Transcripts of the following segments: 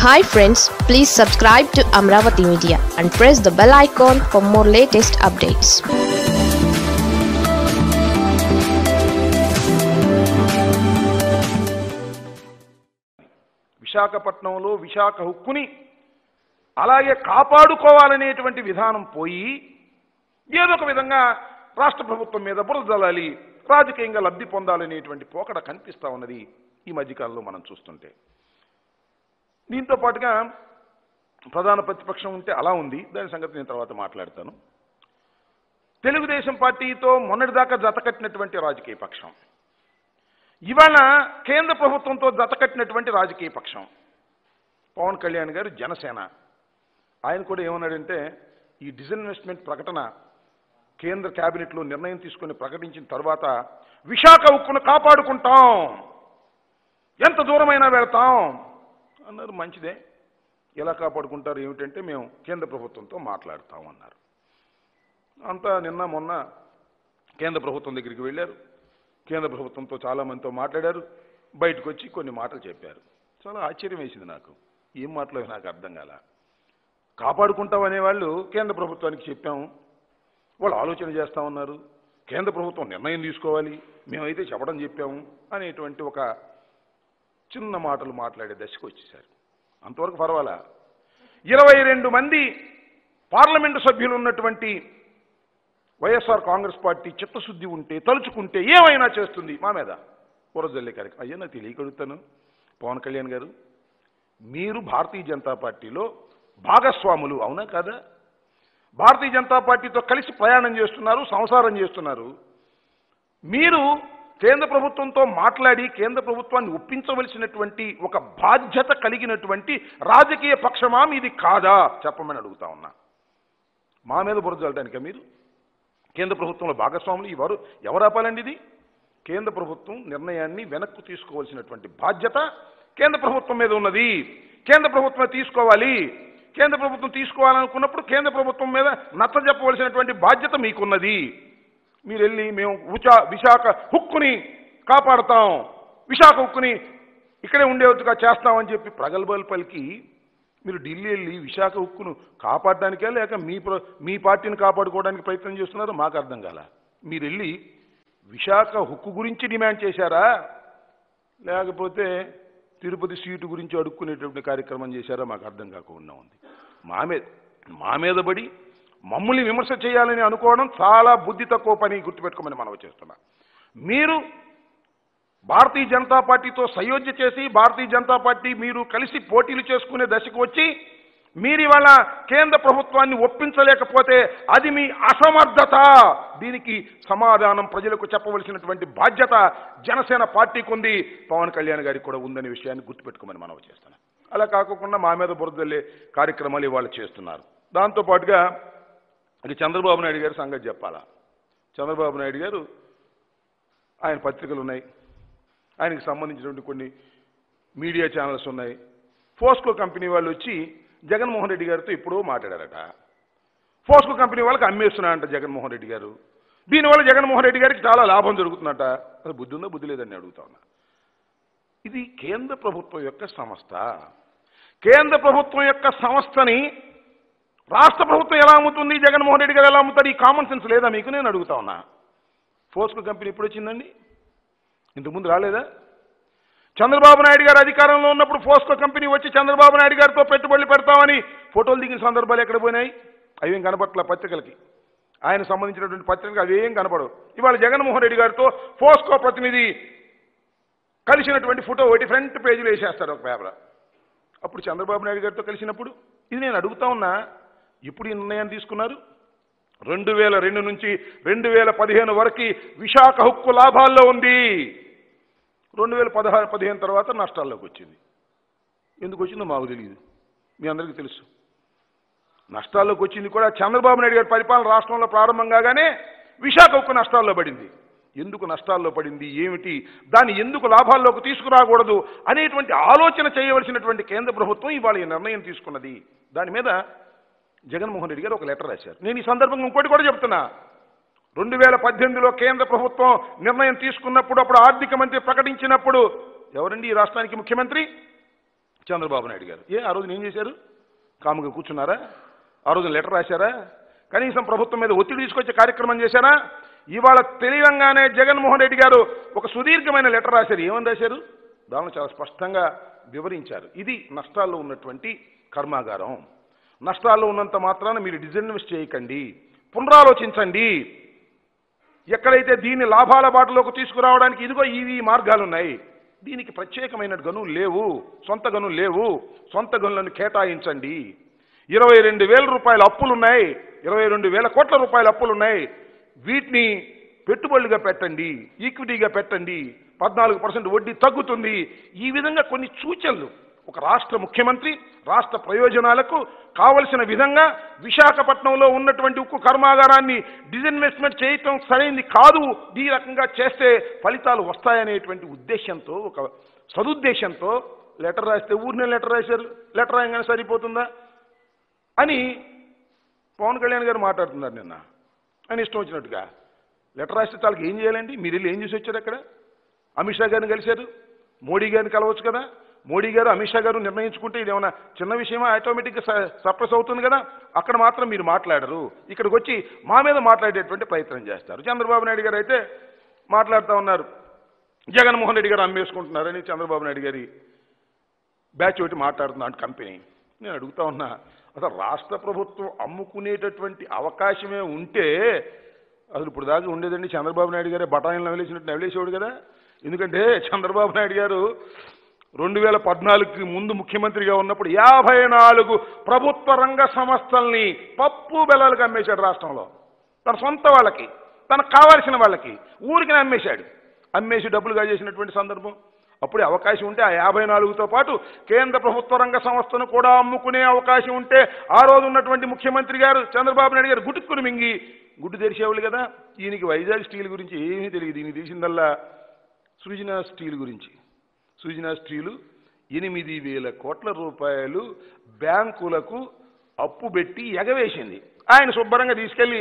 hi friends please subscribe to Amaravati media and press the bell icon for more latest updates విశాఖపట్నంలో విశాఖ హుక్కుని అలాగే కాపాడుకోవాలనేటువంటి విధానం పోయి ఏదో ఒక విధంగా రాష్ట్ర ప్రభుత్వం మీద బురద జల్లాలి రాజకీయంగా లబ్ధి పొందాలనేటువంటి పోకడ కనిపిస్తా ఉన్నది ఈ మధ్యకాలంలో మనం చూస్తుంటే దీంతో పాటుగా ప్రధాన ప్రతిపక్షం ఉంటే అలా ఉంది దాని సంగతి నేను తర్వాత మాట్లాడతాను తెలుగుదేశం పార్టీతో మొన్నటిదాకా జతకట్టినటువంటి రాజకీయ పక్షం ఇవాళ కేంద్ర ప్రభుత్వంతో జతకట్టినటువంటి రాజకీయ పక్షం పవన్ కళ్యాణ్ గారు జనసేన ఆయన కూడా ఏమన్నాడంటే ఈ డిజిన్వెస్ట్మెంట్ ప్రకటన కేంద్ర కేబినెట్లో నిర్ణయం తీసుకుని ప్రకటించిన తర్వాత విశాఖ ఉక్కును కాపాడుకుంటాం ఎంత దూరమైనా వెళ్తాం అన్నారు మంచిదే ఎలా కాపాడుకుంటారు ఏమిటంటే మేము కేంద్ర ప్రభుత్వంతో మాట్లాడతాం అన్నారు అంతా నిన్న మొన్న కేంద్ర ప్రభుత్వం దగ్గరికి వెళ్ళారు కేంద్ర ప్రభుత్వంతో చాలా మందితో మాట్లాడారు బయటకు వచ్చి కొన్ని మాటలు చెప్పారు చాలా ఆశ్చర్యం వేసింది నాకు ఏం మాటలు నాకు అర్థం కాల కాపాడుకుంటాం అనేవాళ్ళు కేంద్ర ప్రభుత్వానికి చెప్పాము వాళ్ళు ఆలోచన చేస్తా ఉన్నారు కేంద్ర ప్రభుత్వం నిర్ణయం తీసుకోవాలి మేమైతే చెప్పడం చెప్పాము అనేటువంటి ఒక చిన్న మాటలు మాట్లాడే దశకు వచ్చేసారు అంతవరకు పర్వాలా ఇరవై రెండు మంది పార్లమెంటు సభ్యులు ఉన్నటువంటి వైఎస్ఆర్ కాంగ్రెస్ పార్టీ చిత్తశుద్ధి ఉంటే తలుచుకుంటే ఏమైనా చేస్తుంది మా మీద బురజల్లే కార్యక్రమం అయ్యా నాకు తెలియకడుగుతాను పవన్ కళ్యాణ్ గారు మీరు భారతీయ జనతా పార్టీలో భాగస్వాములు అవునా కాదా భారతీయ జనతా పార్టీతో కలిసి ప్రయాణం చేస్తున్నారు సంసారం చేస్తున్నారు మీరు కేంద్ర ప్రభుత్వంతో మాట్లాడి కేంద్ర ప్రభుత్వాన్ని ఒప్పించవలసినటువంటి ఒక బాధ్యత కలిగినటువంటి రాజకీయ పక్షమా మీది కాదా చెప్పమని అడుగుతా ఉన్నా మా మీద బురద చల్లడానికా మీరు కేంద్ర ప్రభుత్వంలో భాగస్వాములు ఎవరు ఎవరు ఆపాలండి ఇది కేంద్ర ప్రభుత్వం నిర్ణయాన్ని వెనక్కు తీసుకోవాల్సినటువంటి బాధ్యత కేంద్ర ప్రభుత్వం మీద ఉన్నది కేంద్ర ప్రభుత్వమే తీసుకోవాలి కేంద్ర ప్రభుత్వం తీసుకోవాలనుకున్నప్పుడు కేంద్ర ప్రభుత్వం మీద నచ్చ చెప్పవలసినటువంటి బాధ్యత మీకున్నది మీరు వెళ్ళి మేము ఉచా విశాఖ హుక్కుని కాపాడతాం విశాఖ హుక్కుని ఇక్కడే ఉండేట్టుగా చేస్తామని చెప్పి ప్రగల్భాలు పలికి మీరు ఢిల్లీ వెళ్ళి విశాఖ ఉక్కును కాపాడడానికే లేక మీ ప్ర మీ పార్టీని కాపాడుకోవడానికి ప్రయత్నం చేస్తున్నారో మాకు అర్థం కాల మీరు వెళ్ళి విశాఖ హుక్కు గురించి డిమాండ్ చేశారా లేకపోతే తిరుపతి సీటు గురించి అడుక్కునేటువంటి కార్యక్రమం చేశారా మాకు అర్థం కాకుండా ఉంది మా మీద మా మీద పడి మమ్మల్ని విమర్శ చేయాలని అనుకోవడం చాలా బుద్ధి తక్కువ పని గుర్తుపెట్టుకోమని మనం చేస్తున్నా మీరు భారతీయ జనతా పార్టీతో సయోధ్య చేసి భారతీయ జనతా పార్టీ మీరు కలిసి పోటీలు చేసుకునే దశకు వచ్చి మీరు ఇవాళ కేంద్ర ప్రభుత్వాన్ని ఒప్పించలేకపోతే అది మీ అసమర్థత దీనికి సమాధానం ప్రజలకు చెప్పవలసినటువంటి బాధ్యత జనసేన పార్టీకి ఉంది పవన్ కళ్యాణ్ గారికి కూడా ఉందనే విషయాన్ని గుర్తుపెట్టుకోమని మనం చేస్తున్నాం అలా కాకుండా మా మీద బురదల్లే కార్యక్రమాలు ఇవాళ చేస్తున్నారు దాంతోపాటుగా అది చంద్రబాబు నాయుడు గారి సంగతి చెప్పాలా చంద్రబాబు నాయుడు గారు ఆయన పత్రికలు ఉన్నాయి ఆయనకి సంబంధించినటువంటి కొన్ని మీడియా ఛానల్స్ ఉన్నాయి ఫోస్కో కంపెనీ వాళ్ళు వచ్చి జగన్మోహన్ రెడ్డి గారితో ఎప్పుడో మాట్లాడారట ఫోస్కో కంపెనీ వాళ్ళకి అమ్మేస్తున్నారంట జగన్మోహన్ రెడ్డి గారు దీనివల్ల జగన్మోహన్ రెడ్డి గారికి చాలా లాభం జరుగుతుందట అది బుద్ధి ఉందా బుద్ధి లేదని అడుగుతా ఉన్నా ఇది కేంద్ర ప్రభుత్వం యొక్క సంస్థ కేంద్ర ప్రభుత్వం యొక్క సంస్థని రాష్ట్ర ప్రభుత్వం ఎలా అమ్ముతుంది జగన్మోహన్ రెడ్డి గారు ఎలా అమ్ముతారు ఈ కామన్ సెన్స్ లేదా మీకు నేను అడుగుతా ఉన్నా ఫోస్కో కంపెనీ ఎప్పుడు వచ్చిందండి ఇంతకుముందు రాలేదా చంద్రబాబు నాయుడు గారు అధికారంలో ఉన్నప్పుడు ఫోస్కో కంపెనీ వచ్చి చంద్రబాబు నాయుడు గారితో పెట్టుబడులు పెడతామని ఫోటోలు దిగిన సందర్భాలు ఎక్కడ పోయినాయి అవేం కనపట్ల పత్రికలకి ఆయన సంబంధించినటువంటి పత్రికలు అవేం కనపడవు ఇవాళ జగన్మోహన్ రెడ్డి గారితో ఫోస్కో ప్రతినిధి కలిసినటువంటి ఫోటో ఒకటి ఫ్రంట్ పేజీలో వేసేస్తారు ఒక పేపర్ అప్పుడు చంద్రబాబు నాయుడు గారితో కలిసినప్పుడు ఇది నేను అడుగుతా ఉన్నా ఇప్పుడు ఈ నిర్ణయం తీసుకున్నారు రెండు వేల రెండు నుంచి రెండు వేల పదిహేను వరకు విశాఖ హక్కు లాభాల్లో ఉంది రెండు వేల పదహారు పదిహేను తర్వాత నష్టాల్లోకి వచ్చింది ఎందుకు వచ్చిందో మాకు తెలియదు మీ అందరికీ తెలుసు నష్టాల్లోకి వచ్చింది కూడా చంద్రబాబు నాయుడు గారి పరిపాలన రాష్ట్రంలో ప్రారంభం కాగానే విశాఖ ఉక్కు నష్టాల్లో పడింది ఎందుకు నష్టాల్లో పడింది ఏమిటి దాన్ని ఎందుకు లాభాల్లోకి తీసుకురాకూడదు అనేటువంటి ఆలోచన చేయవలసినటువంటి కేంద్ర ప్రభుత్వం ఇవాళ ఈ నిర్ణయం తీసుకున్నది దాని మీద జగన్మోహన్ రెడ్డి గారు ఒక లెటర్ రాశారు నేను ఈ సందర్భంగా ఇంకోటి కూడా చెప్తున్నా రెండు వేల పద్దెనిమిదిలో కేంద్ర ప్రభుత్వం నిర్ణయం తీసుకున్నప్పుడు అప్పుడు ఆర్థిక మంత్రి ప్రకటించినప్పుడు ఎవరండి ఈ రాష్ట్రానికి ముఖ్యమంత్రి చంద్రబాబు నాయుడు గారు ఏ ఆ రోజున ఏం చేశారు కాముగా కూర్చున్నారా ఆ రోజున లెటర్ రాశారా కనీసం ప్రభుత్వం మీద ఒత్తిడి తీసుకొచ్చే కార్యక్రమం చేశారా ఇవాళ తెలియంగానే జగన్మోహన్ రెడ్డి గారు ఒక సుదీర్ఘమైన లెటర్ రాశారు ఏమని రాశారు దానిలో చాలా స్పష్టంగా వివరించారు ఇది నష్టాల్లో ఉన్నటువంటి కర్మాగారం నష్టాల్లో ఉన్నంత మాత్రాన మీరు డిజిన్వెస్ట్ చేయకండి పునరాలోచించండి ఎక్కడైతే దీన్ని లాభాల బాటలోకి తీసుకురావడానికి ఇదిగో ఇవి మార్గాలు ఉన్నాయి దీనికి ప్రత్యేకమైన గనులు లేవు సొంత గనులు లేవు సొంత గనులను కేటాయించండి ఇరవై రెండు వేల రూపాయల అప్పులున్నాయి ఇరవై రెండు వేల కోట్ల రూపాయల అప్పులున్నాయి వీటిని పెట్టుబడులుగా పెట్టండి ఈక్విటీగా పెట్టండి పద్నాలుగు పర్సెంట్ వడ్డీ తగ్గుతుంది ఈ విధంగా కొన్ని సూచనలు ఒక రాష్ట్ర ముఖ్యమంత్రి రాష్ట్ర ప్రయోజనాలకు కావలసిన విధంగా విశాఖపట్నంలో ఉన్నటువంటి ఉక్కు కర్మాగారాన్ని డిజిన్వెస్ట్మెంట్ చేయటం సరైనది కాదు ఈ రకంగా చేస్తే ఫలితాలు వస్తాయనేటువంటి ఉద్దేశంతో ఒక సదుద్దేశంతో లెటర్ రాస్తే ఊరినే లెటర్ రాశారు లెటర్ రాయగానే సరిపోతుందా అని పవన్ కళ్యాణ్ గారు మాట్లాడుతున్నారు నిన్న ఆయన ఇష్టం వచ్చినట్టుగా లెటర్ రాస్తే చాలకి ఏం చేయాలండి మీరు వెళ్ళి ఏం చూసి వచ్చారు అక్కడ అమిత్ షా గారిని కలిశారు మోడీ గారిని కలవచ్చు కదా మోడీ గారు అమిత్ షా గారు నిర్ణయించుకుంటే ఇది ఏమైనా చిన్న విషయమా ఆటోమేటిక్గా సప్రెస్ అవుతుంది కదా అక్కడ మాత్రం మీరు మాట్లాడరు ఇక్కడికి వచ్చి మా మీద మాట్లాడేటువంటి ప్రయత్నం చేస్తారు చంద్రబాబు నాయుడు గారు అయితే మాట్లాడుతూ ఉన్నారు జగన్మోహన్ రెడ్డి గారు అమ్మేసుకుంటున్నారని చంద్రబాబు నాయుడు గారి బ్యాచ్ ఒకటి మాట్లాడుతున్నాడు కంపెనీ నేను అడుగుతా ఉన్నా అసలు రాష్ట్ర ప్రభుత్వం అమ్ముకునేటటువంటి అవకాశమే ఉంటే అసలు ఇప్పుడు దాకా ఉండేదండి చంద్రబాబు నాయుడు గారే బఠానీలు నవలేసినట్టు నవలేసేవాడు కదా ఎందుకంటే చంద్రబాబు నాయుడు గారు రెండు వేల పద్నాలుగుకి ముందు ముఖ్యమంత్రిగా ఉన్నప్పుడు యాభై నాలుగు ప్రభుత్వ రంగ సంస్థల్ని పప్పు బెల్లలకు అమ్మేశాడు రాష్ట్రంలో తన సొంత వాళ్ళకి తనకు కావాల్సిన వాళ్ళకి ఊరికి అమ్మేశాడు అమ్మేసి డబ్బులుగా చేసినటువంటి సందర్భం అప్పుడే అవకాశం ఉంటే ఆ యాభై నాలుగుతో పాటు కేంద్ర ప్రభుత్వ రంగ సంస్థను కూడా అమ్ముకునే అవకాశం ఉంటే ఆ రోజు ఉన్నటువంటి ముఖ్యమంత్రి గారు చంద్రబాబు నాయుడు గారు గుటుక్కుని మింగి గుడ్డు తెరిచేవాళ్ళు కదా ఈయనకి వైజాగ్ స్టీల్ గురించి ఏమీ తెలియదు ఈయనకి తెలిసిందల్లా సృజన స్టీల్ గురించి సృజన స్టీలు ఎనిమిది వేల కోట్ల రూపాయలు బ్యాంకులకు అప్పు పెట్టి ఎగవేసింది ఆయన శుభ్రంగా తీసుకెళ్ళి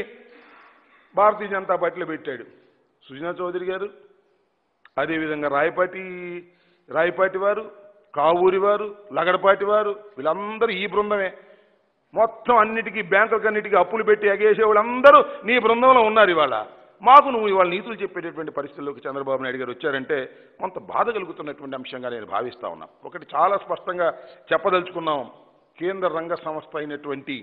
భారతీయ జనతా పార్టీలో పెట్టాడు సుజనా చౌదరి గారు అదేవిధంగా రాయపాటి రాయపాటి వారు కావూరి వారు లగడపాటి వారు వీళ్ళందరూ ఈ బృందమే మొత్తం అన్నిటికీ బ్యాంకులకు అన్నిటికీ అప్పులు పెట్టి ఎగేసే వాళ్ళందరూ నీ బృందంలో ఉన్నారు ఇవాళ మాకు నువ్వు ఇవాళ నీతులు చెప్పేటటువంటి పరిస్థితుల్లోకి చంద్రబాబు నాయుడు గారు వచ్చారంటే కొంత బాధ కలుగుతున్నటువంటి అంశంగా నేను భావిస్తా ఉన్నా ఒకటి చాలా స్పష్టంగా చెప్పదలుచుకున్నాం కేంద్ర రంగ సంస్థ అయినటువంటి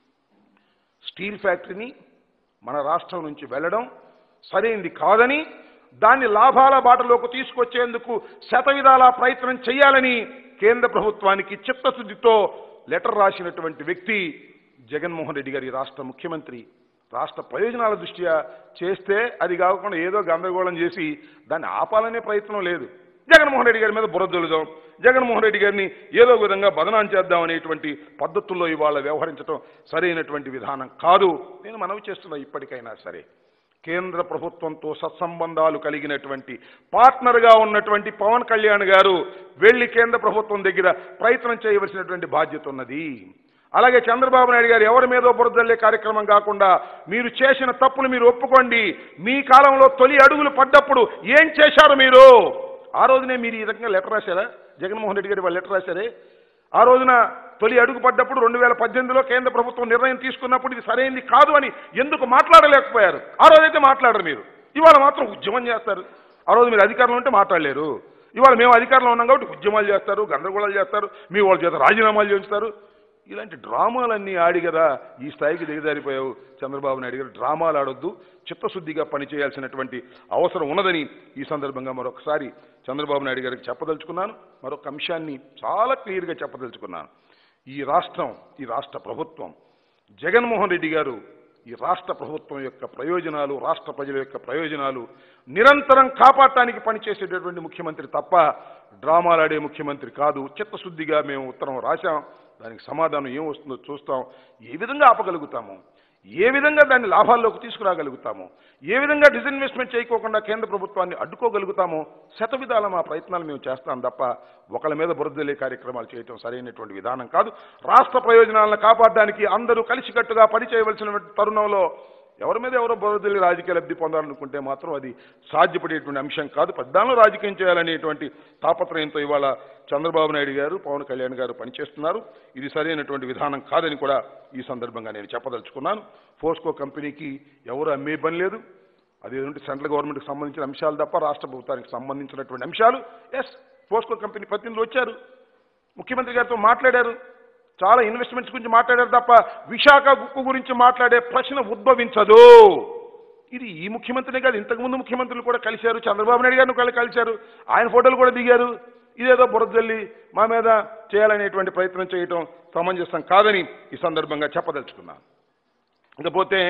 స్టీల్ ఫ్యాక్టరీని మన రాష్ట్రం నుంచి వెళ్ళడం సరైంది కాదని దాన్ని లాభాల బాటలోకి తీసుకొచ్చేందుకు శతవిధాల ప్రయత్నం చేయాలని కేంద్ర ప్రభుత్వానికి చిత్తశుద్ధితో లెటర్ రాసినటువంటి వ్యక్తి జగన్మోహన్ రెడ్డి గారి రాష్ట్ర ముఖ్యమంత్రి రాష్ట్ర ప్రయోజనాల దృష్ట్యా చేస్తే అది కాకుండా ఏదో గందరగోళం చేసి దాన్ని ఆపాలనే ప్రయత్నం లేదు జగన్మోహన్ రెడ్డి గారి మీద బురదొలుదాం జగన్మోహన్ రెడ్డి గారిని ఏదో విధంగా బదనాం చేద్దాం అనేటువంటి పద్ధతుల్లో ఇవాళ వ్యవహరించడం సరైనటువంటి విధానం కాదు నేను మనవి చేస్తున్నా ఇప్పటికైనా సరే కేంద్ర ప్రభుత్వంతో సత్సంబంధాలు కలిగినటువంటి పార్ట్నర్గా ఉన్నటువంటి పవన్ కళ్యాణ్ గారు వెళ్లి కేంద్ర ప్రభుత్వం దగ్గర ప్రయత్నం చేయవలసినటువంటి బాధ్యత ఉన్నది అలాగే చంద్రబాబు నాయుడు గారు ఎవరి మీదో బురదల్లే కార్యక్రమం కాకుండా మీరు చేసిన తప్పులు మీరు ఒప్పుకోండి మీ కాలంలో తొలి అడుగులు పడ్డప్పుడు ఏం చేశారు మీరు ఆ రోజునే మీరు ఈ రకంగా లెటర్ రాశారా జగన్మోహన్ రెడ్డి గారు వాళ్ళు లెటర్ రాశారే ఆ రోజున తొలి అడుగు పడ్డప్పుడు రెండు వేల పద్దెనిమిదిలో కేంద్ర ప్రభుత్వం నిర్ణయం తీసుకున్నప్పుడు ఇది సరైనది కాదు అని ఎందుకు మాట్లాడలేకపోయారు ఆ రోజైతే మాట్లాడరు మీరు ఇవాళ మాత్రం ఉద్యమం చేస్తారు ఆ రోజు మీరు అధికారంలో ఉంటే మాట్లాడలేరు ఇవాళ మేము అధికారంలో ఉన్నాం కాబట్టి ఉద్యమాలు చేస్తారు గందరగోళాలు చేస్తారు మీ వాళ్ళ చేత రాజీనామాలు చేస్తారు ఇలాంటి డ్రామాలన్నీ ఆడి కదా ఈ స్థాయికి దిగజారిపోయావు చంద్రబాబు నాయుడు గారు డ్రామాలు ఆడొద్దు చిత్తశుద్ధిగా పనిచేయాల్సినటువంటి అవసరం ఉన్నదని ఈ సందర్భంగా మరొకసారి చంద్రబాబు నాయుడు గారికి చెప్పదలుచుకున్నాను మరొక అంశాన్ని చాలా క్లియర్గా చెప్పదలుచుకున్నాను ఈ రాష్ట్రం ఈ రాష్ట్ర ప్రభుత్వం జగన్మోహన్ రెడ్డి గారు ఈ రాష్ట్ర ప్రభుత్వం యొక్క ప్రయోజనాలు రాష్ట్ర ప్రజల యొక్క ప్రయోజనాలు నిరంతరం కాపాడటానికి పనిచేసేటటువంటి ముఖ్యమంత్రి తప్ప డ్రామాలాడే ముఖ్యమంత్రి కాదు చిత్తశుద్ధిగా మేము ఉత్తరం రాశాం దానికి సమాధానం ఏం వస్తుందో చూస్తాం ఏ విధంగా ఆపగలుగుతాము ఏ విధంగా దాన్ని లాభాల్లోకి తీసుకురాగలుగుతాము ఏ విధంగా డిజిన్వెస్ట్మెంట్ చేయకోకుండా కేంద్ర ప్రభుత్వాన్ని అడ్డుకోగలుగుతామో శతవిధాల మా ప్రయత్నాలు మేము చేస్తాం తప్ప ఒకళ్ళ మీద బురదలే కార్యక్రమాలు చేయటం సరైనటువంటి విధానం కాదు రాష్ట్ర ప్రయోజనాలను కాపాడడానికి అందరూ కలిసికట్టుగా పనిచేయవలసిన తరుణంలో ఎవరి మీద ఎవరో బురదల్లి రాజకీయ లబ్ధి పొందాలనుకుంటే మాత్రం అది సాధ్యపడేటువంటి అంశం కాదు పెద్దాలను రాజకీయం చేయాలనేటువంటి తాపత్రయంతో ఇవాళ చంద్రబాబు నాయుడు గారు పవన్ కళ్యాణ్ గారు పనిచేస్తున్నారు ఇది సరైనటువంటి విధానం కాదని కూడా ఈ సందర్భంగా నేను చెప్పదలుచుకున్నాను ఫోస్కో కంపెనీకి ఎవరు అమ్మే పని లేదు అదేంటి సెంట్రల్ గవర్నమెంట్కి సంబంధించిన అంశాలు తప్ప రాష్ట్ర ప్రభుత్వానికి సంబంధించినటువంటి అంశాలు ఎస్ ఫోస్కో కంపెనీ ప్రతినిధులు వచ్చారు ముఖ్యమంత్రి గారితో మాట్లాడారు చాలా ఇన్వెస్ట్మెంట్స్ గురించి మాట్లాడారు తప్ప విశాఖ గుక్కు గురించి మాట్లాడే ప్రశ్న ఉద్భవించదు ఇది ఈ ముఖ్యమంత్రినే కాదు ఇంతకుముందు ముఖ్యమంత్రులు కూడా కలిశారు చంద్రబాబు నాయుడు గారిని కూడా కలిశారు ఆయన ఫోటోలు కూడా దిగారు ఇదేదో బురదల్లి మా మీద చేయాలనేటువంటి ప్రయత్నం చేయటం సమంజసం కాదని ఈ సందర్భంగా చెప్పదలుచుకున్నాను ఇకపోతే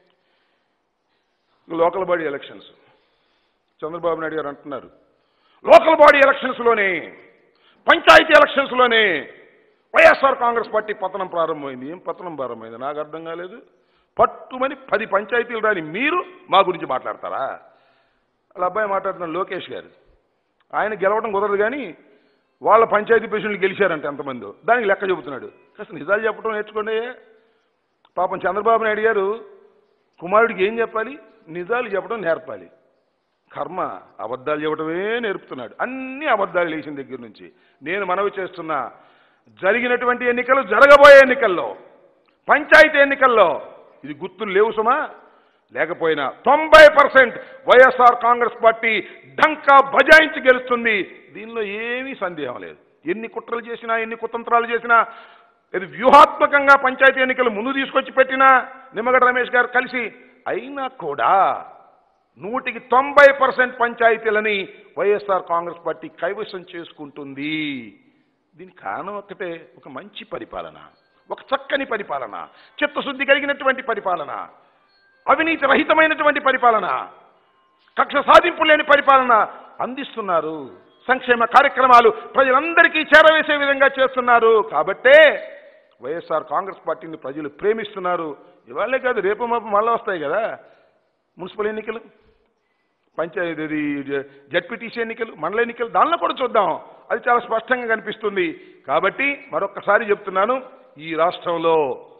local body elections Chandrababu Naidu garu అంటున్నారు లోకల్ బాడీ ఎలక్షన్స్లోనే పంచాయతీ ఎలక్షన్స్లోనే వైఎస్ఆర్ కాంగ్రెస్ పార్టీ పతనం ప్రారంభమైంది ఏం పతనం ప్రారంభమైంది నాకు అర్థం కాలేదు పట్టుమని పది పంచాయతీలు రాని మీరు మా గురించి మాట్లాడతారా వాళ్ళ అబ్బాయి మాట్లాడుతున్న లోకేష్ గారు ఆయన గెలవడం కుదరదు కానీ వాళ్ళ పంచాయతీ ప్రెసిడెంట్లు గెలిచారంట ఎంతమంది దానికి లెక్క చెబుతున్నాడు కాస్త నిజాలు చెప్పడం నేర్చుకోండి పాపం చంద్రబాబు నాయుడు గారు కుమారుడికి ఏం చెప్పాలి నిజాలు చెప్పడం నేర్పాలి కర్మ అబద్ధాలు చెప్పడమే నేర్పుతున్నాడు అన్ని అబద్ధాలు లేచిన దగ్గర నుంచి నేను మనవి చేస్తున్నా జరిగినటువంటి ఎన్నికలు జరగబోయే ఎన్నికల్లో పంచాయతీ ఎన్నికల్లో ఇది గుర్తులు లేవు సుమా లేకపోయినా తొంభై పర్సెంట్ వైఎస్ఆర్ కాంగ్రెస్ పార్టీ డంకా బజాయించి గెలుస్తుంది దీనిలో ఏమీ సందేహం లేదు ఎన్ని కుట్రలు చేసినా ఎన్ని కుతంత్రాలు చేసినా ఇది వ్యూహాత్మకంగా పంచాయతీ ఎన్నికలు ముందు తీసుకొచ్చి పెట్టినా నిమ్మగడ్డ రమేష్ గారు కలిసి అయినా కూడా నూటికి తొంభై పర్సెంట్ పంచాయతీలని వైఎస్ఆర్ కాంగ్రెస్ పార్టీ కైవసం చేసుకుంటుంది దీనికి కారణం ఒక్కటే ఒక మంచి పరిపాలన ఒక చక్కని పరిపాలన చిత్తశుద్ధి కలిగినటువంటి పరిపాలన అవినీతి రహితమైనటువంటి పరిపాలన కక్ష సాధింపు లేని పరిపాలన అందిస్తున్నారు సంక్షేమ కార్యక్రమాలు ప్రజలందరికీ చేరవేసే విధంగా చేస్తున్నారు కాబట్టే వైఎస్ఆర్ కాంగ్రెస్ పార్టీని ప్రజలు ప్రేమిస్తున్నారు ఇవాళే కాదు రేపు మాపు మళ్ళీ వస్తాయి కదా మున్సిపల్ ఎన్నికలు పంచాయతీ జడ్పీటీసీ ఎన్నికలు మండల ఎన్నికలు దానిలో కూడా చూద్దాం అది చాలా స్పష్టంగా కనిపిస్తుంది కాబట్టి మరొకసారి చెప్తున్నాను ఈ రాష్ట్రంలో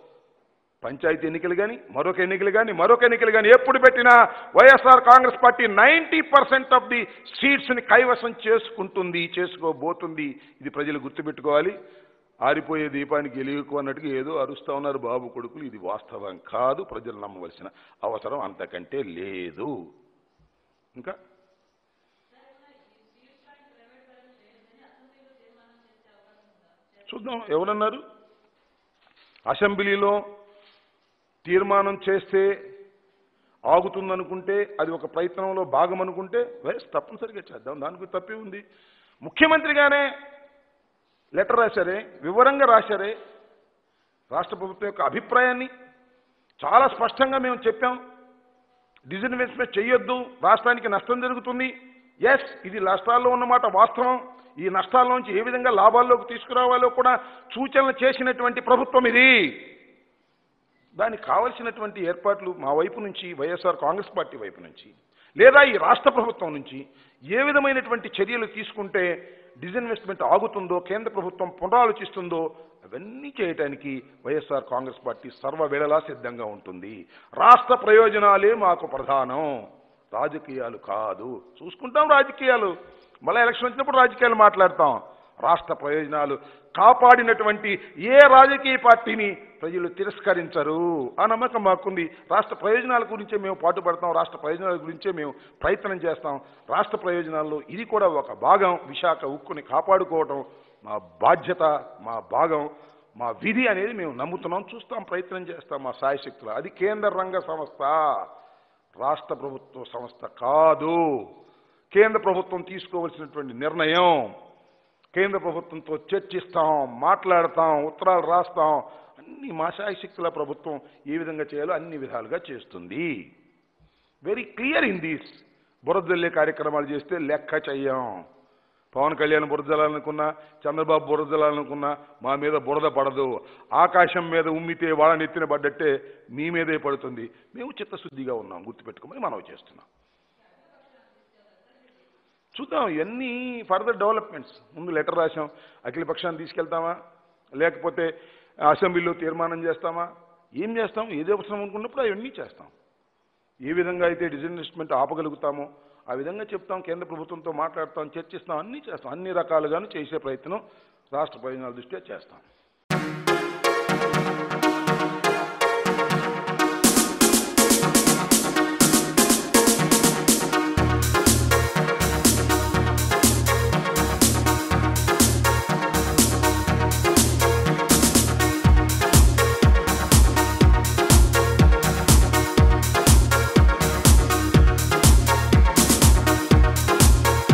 పంచాయతీ ఎన్నికలు కానీ మరొక ఎన్నికలు కానీ మరొక ఎన్నికలు కానీ ఎప్పుడు పెట్టినా YSR Congress party ninety percent of the సీట్స్ని కైవసం చేసుకుంటుంది చేసుకోబోతుంది ఇది ప్రజలు గుర్తుపెట్టుకోవాలి ఆరిపోయే దీపానికి ఎలుగుకు అన్నట్టుగా ఏదో అరుస్తా ఉన్నారు బాబు కొడుకులు ఇది వాస్తవం కాదు ప్రజలు నమ్మవలసిన అవసరం అంతకంటే లేదు ఇంకా చూద్దాం ఎవరన్నారు అసెంబ్లీలో తీర్మానం చేస్తే ఆగుతుందనుకుంటే అది ఒక ప్రయత్నంలో భాగం అనుకుంటే వేస్ తప్పనిసరిగా చేద్దాం దానికి తప్పే ఉంది ముఖ్యమంత్రిగానే లెటర్ రాశారే వివరంగా రాశారే రాష్ట్ర ప్రభుత్వం యొక్క అభిప్రాయాన్ని చాలా స్పష్టంగా మేము చెప్పాం డిజిన్వెస్ట్మెంట్ చేయొద్దు రాష్ట్రానికి నష్టం జరుగుతుంది ఎస్ ఇది నష్టాల్లో ఉన్నమాట వాస్తవం ఈ నష్టాల్లోంచి ఏ విధంగా లాభాల్లోకి తీసుకురావాలో కూడా సూచనలు చేసినటువంటి ప్రభుత్వం ఇది దానికి కావలసినటువంటి ఏర్పాట్లు మా వైపు నుంచి వైఎస్ఆర్ కాంగ్రెస్ పార్టీ వైపు నుంచి లేదా ఈ రాష్ట్ర ప్రభుత్వం నుంచి ఏ విధమైనటువంటి చర్యలు తీసుకుంటే డిజిన్వెస్ట్మెంట్ ఆగుతుందో కేంద్ర ప్రభుత్వం పునరాలోచిస్తుందో అవన్నీ చేయటానికి వైఎస్ఆర్ కాంగ్రెస్ పార్టీ సర్వవేళలా సిద్ధంగా ఉంటుంది రాష్ట్ర ప్రయోజనాలే మాకు ప్రధానం రాజకీయాలు కాదు చూసుకుంటాం రాజకీయాలు మళ్ళీ ఎలక్షన్ వచ్చినప్పుడు రాజకీయాలు మాట్లాడతాం రాష్ట్ర ప్రయోజనాలు కాపాడినటువంటి ఏ రాజకీయ పార్టీని ప్రజలు తిరస్కరించరు ఆ నమ్మకం మాకుంది రాష్ట్ర ప్రయోజనాల గురించే మేము పాటుపడతాం రాష్ట్ర ప్రయోజనాల గురించే మేము ప్రయత్నం చేస్తాం రాష్ట్ర ప్రయోజనాల్లో ఇది కూడా ఒక భాగం విశాఖ ఉక్కుని కాపాడుకోవటం మా బాధ్యత మా భాగం మా విధి అనేది మేము నమ్ముతున్నాం చూస్తాం ప్రయత్నం చేస్తాం మా సాయశక్తులు అది కేంద్ర రంగ సంస్థ రాష్ట్ర ప్రభుత్వ సంస్థ కాదు కేంద్ర ప్రభుత్వం తీసుకోవలసినటువంటి నిర్ణయం కేంద్ర ప్రభుత్వంతో చర్చిస్తాం మాట్లాడతాం ఉత్తరాలు రాస్తాం అన్ని మా శాయశక్తుల ప్రభుత్వం ఏ విధంగా చేయాలో అన్ని విధాలుగా చేస్తుంది వెరీ క్లియర్ ఇన్ దీస్ బురదల్లే కార్యక్రమాలు చేస్తే లెక్క చెయ్యం పవన్ కళ్యాణ్ బురదలాలనుకున్నా చంద్రబాబు బురదలాలనుకున్నా మా మీద బురద పడదు ఆకాశం మీద ఉమ్మితే వాళ్ళని ఎత్తిన పడ్డట్టే మీ మీదే పడుతుంది మేము చిత్తశుద్ధిగా ఉన్నాం గుర్తుపెట్టుకోమని మనవి చేస్తున్నాం చూద్దాం ఇవన్నీ ఫర్దర్ డెవలప్మెంట్స్ ముందు లెటర్ రాసాం అఖిల పక్షాన్ని తీసుకెళ్తామా లేకపోతే అసెంబ్లీలో తీర్మానం చేస్తామా ఏం చేస్తాం ఏది అవసరం అనుకున్నప్పుడు అవన్నీ చేస్తాం ఏ విధంగా అయితే డిజిన్వెస్ట్మెంట్ ఆపగలుగుతామో ఆ విధంగా చెప్తాం కేంద్ర ప్రభుత్వంతో మాట్లాడతాం చర్చిస్తాం అన్నీ చేస్తాం అన్ని రకాలుగాను చేసే ప్రయత్నం రాష్ట్ర ప్రయోజనాల దృష్ట్యా చేస్తాం